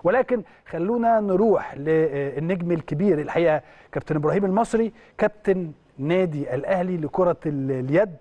ولكن خلونا نروح للنجم الكبير الحقيقه كابتن ابراهيم المصري كابتن نادي الاهلي لكره اليد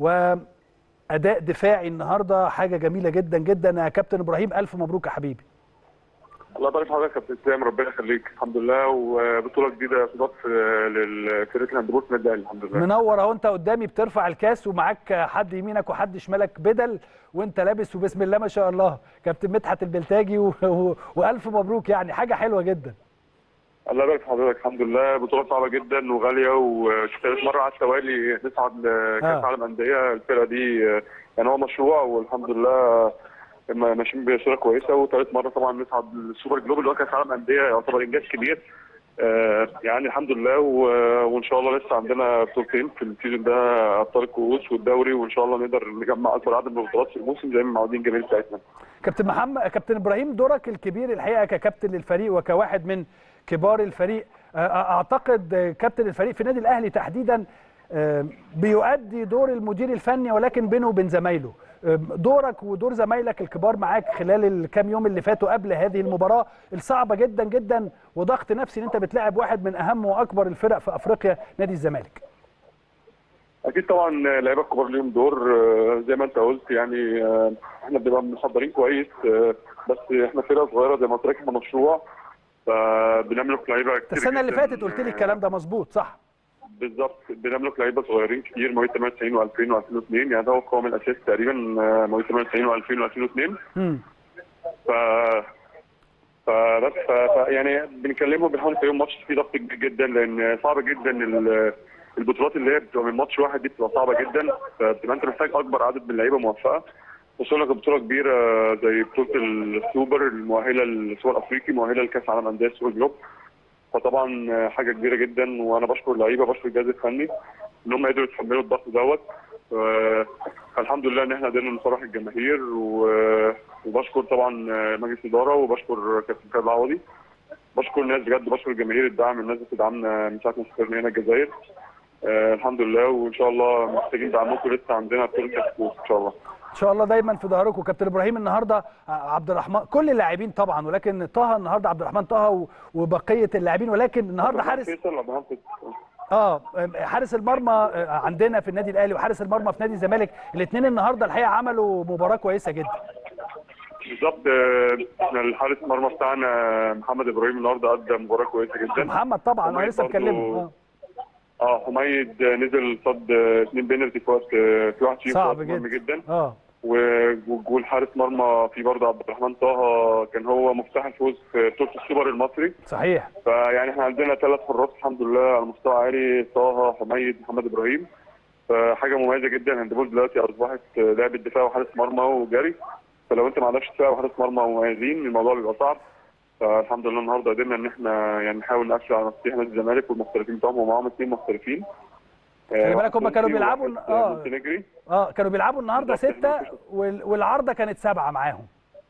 واداء دفاعي النهارده حاجه جميله جدا جدا يا كابتن ابراهيم الف مبروك يا حبيبي الله يبارك في حضرتك يا كابتن اسلام ربنا يخليك الحمد لله وبطوله جديده تضاف للفرقه الهاندبول في النادي الاهلي الحمد لله منور اهو انت قدامي بترفع الكاس ومعاك حد يمينك وحد شمالك بدل وانت لابس وبسم الله ما شاء الله كابتن مدحت البلتاجي و... و... والف مبروك يعني حاجه حلوه جدا الله يبارك في حضرتك الحمد لله بطوله صعبه جدا وغاليه وثالث مره على التوالي نصعد لكاس عالم انديه الفرقه دي يعني هو مشروع والحمد لله ماشيين بصوره كويسه وثالث مره طبعا نصعد السوبر جلوبال اللي هو كاس عالم انديه يعتبر انجاز كبير آه يعني الحمد لله وان شاء الله لسه عندنا بطولتين في السيزون ده ابطال الكؤوس والدوري وان شاء الله نقدر نجمع اكبر عدد من البطولات في الموسم زي ما معودين الجماهير بتاعتنا. كابتن محمد كابتن ابراهيم دورك الكبير الحقيقه ككابتن للفريق وكواحد من كبار الفريق اعتقد كابتن الفريق في النادي الاهلي تحديدا بيؤدي دور المدير الفني ولكن بينه وبين زمايله دورك ودور زمايلك الكبار معاك خلال الكام يوم اللي فاتوا قبل هذه المباراه الصعبه جدا جدا وضغط نفسي ان انت بتلاعب واحد من اهم واكبر الفرق في افريقيا نادي الزمالك اكيد طبعا اللعيبه الكبار ليهم دور زي ما انت قلت يعني احنا بنبقى محضرين كويس بس احنا فرقه صغيره زي ما قلت لك احنا مشروع فبنملك لعيبه كتير السنه اللي فاتت قلت لي الكلام ده مظبوط صح بالظبط بنملك لعيبه صغيرين كتير مواليد 98 و2000 و2002 يعني ده هو القوام الاساسي تقريبا مواليد 98 و2000 و2002 ف فبس ف... ف... يعني بنكلمهم بنحاول نفهمهم ماتش فيه ضغط كبير جدا لان صعب جدا ال... البطولات اللي هي بتبقى من ماتش واحد دي بتبقى صعبه جدا فبتبقى انت محتاج اكبر عدد من اللعيبه موفقه وصلنا لبطوله كبيره زي بطوله السوبر المؤهله للسوبر الافريقي مؤهله لكاس عالم انديه السوبر جلوب فطبعا حاجه كبيره جدا وانا بشكر اللعيبه بشكر الجهاز الفني ان هم قدروا يتحملوا الضغط دوت فالحمد لله ان احنا قدرنا نفرح الجماهير وبشكر طبعا مجلس الاداره وبشكر كابتن خالد العوضي بشكر الناس بجد بشكر الجماهير الدعم الناس بتدعمنا من ساعه ما سافرنا هنا الجزائر آه الحمد لله وان شاء الله محتاجين دعمكم لسه عندنا بطوله كاس ان شاء الله ان شاء الله دايما في ظهركم كابتن ابراهيم النهارده عبد الرحمن كل اللاعبين طبعا ولكن طه النهارده عبد الرحمن طه وبقيه اللاعبين ولكن النهارده حارس اه حارس المرمى عندنا في النادي الاهلي وحارس المرمى في نادي الزمالك الاثنين النهارده الحقيقه عملوا مباراه كويسه جدا بالظبط احنا الحارس المرمى بتاعنا محمد ابراهيم النهارده ادى مباراه كويسه جدا محمد طبعا انا لسه بكلمه اه حميد نزل صد اثنين بينالتي في وقت في واحد فيهم صعب جدا. جدا اه وجول حارس مرمى في برضه عبد الرحمن طه كان هو مفتاح الفوز في بطوله السوبر المصري صحيح فيعني احنا عندنا ثلاث حراس الحمد لله على مستوى عالي طه حميد محمد ابراهيم فحاجه مميزه جدا الهاندبول دلوقتي اصبحت لعبه دفاع وحارس مرمى وجري فلو انت ما عندكش دفاع وحارس مرمى مميزين الموضوع بيبقى صعب فالحمد لله النهارده قدرنا ان احنا يعني نحاول نقفل على مفاتيح نادي الزمالك والمحترفين بتوعهم ومعاهم اثنين محترفين خلي بالك هم كانوا بيلعبوا اه اه كانوا بيلعبوا النهارده سته والعارضه كانت سبعه معاهم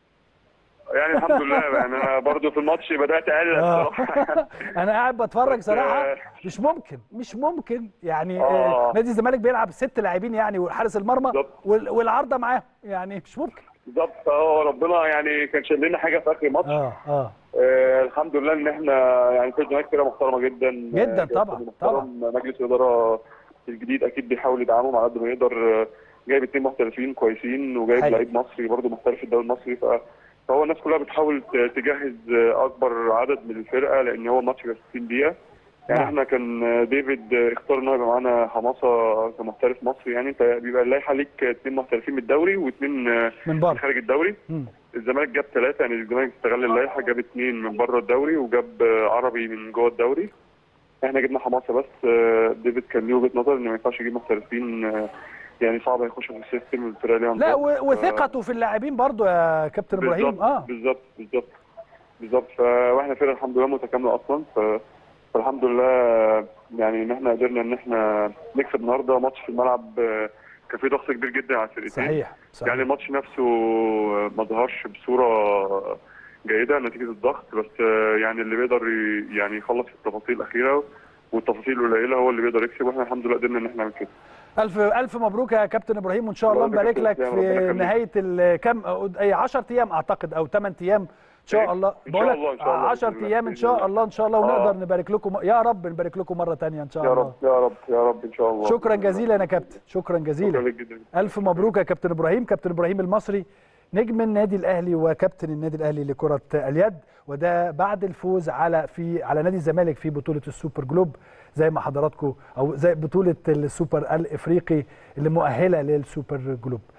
يعني الحمد لله يعني انا برضو في الماتش بدات اقلق الصراحه انا قاعد بتفرج صراحه مش ممكن مش ممكن يعني آه. نادي الزمالك بيلعب ست لاعبين يعني وحارس المرمى والعارضه معاهم يعني مش ممكن بالظبط اه ربنا يعني كان شايل لنا حاجه في اخر الماتش اه اه آه الحمد لله ان احنا يعني في الزمالك فرقه محترمه جدا جدا طبعا طبعا مجلس الاداره الجديد اكيد بيحاول يدعمهم على قد ما يقدر جايب اثنين محترفين كويسين وجايب لعيب مصري برضه محترف في الدوري المصري ف فهو الناس كلها بتحاول تجهز اكبر عدد من الفرقه لان هو الماتش كان 60 دقيقه يعني احنا كان ديفيد اختار ان هو يبقى معانا حماسه كمحترف مصري يعني انت بيبقى اللائحه ليك اثنين محترفين من الدوري واثنين من بره خارج الدوري م. الزمالك جاب ثلاثه يعني الزمالك استغل اللائحه جاب اثنين من بره الدوري وجاب عربي من جوه الدوري احنا جبنا حماسه بس ديفيد كان ليه وجهه نظر ان ما ينفعش يجيب محترفين يعني صعب يخشوا في السيستم الفرقه ليها لا وثقته في اللاعبين برضو يا كابتن ابراهيم اه بالظبط بالظبط بالظبط واحنا فرقه الحمد لله متكامله اصلا ف... فالحمد لله يعني ان احنا قدرنا ان احنا نكسب النهارده ماتش في الملعب كان في ضغط كبير جدا على الفرقتين صحيح, صحيح يعني الماتش نفسه ما ظهرش بصوره جيده نتيجه الضغط بس يعني اللي بيقدر يعني يخلص في التفاصيل الاخيره والتفاصيل القليله هو اللي بيقدر يكسب واحنا الحمد لله قدرنا ان احنا نعمل كده الف الف مبروك يا كابتن ابراهيم وان شاء الله نبارك لك في نهايه الكام اي 10 ايام اعتقد او 8 ايام ان شاء إيه؟ الله إن بقول شاء الله، إن لك شاء الله، 10 بإذن الله، ايام ان بإذن شاء الله. الله ان شاء الله آه. ونقدر نبارك لكم يا رب نبارك لكم مره ثانيه ان شاء يا الله رب يا رب يا رب ان شاء الله شكرا جزيلا يا كابتن شكرا جزيلا شكرا لك جدا الف مبروك يا كابتن ابراهيم كابتن ابراهيم المصري نجم النادي الاهلي وكابتن النادي الاهلي لكره اليد وده بعد الفوز على في على نادي الزمالك في بطوله السوبر جلوب زي ما حضراتكم او زي بطوله السوبر الافريقي اللي مؤهله للسوبر جلوب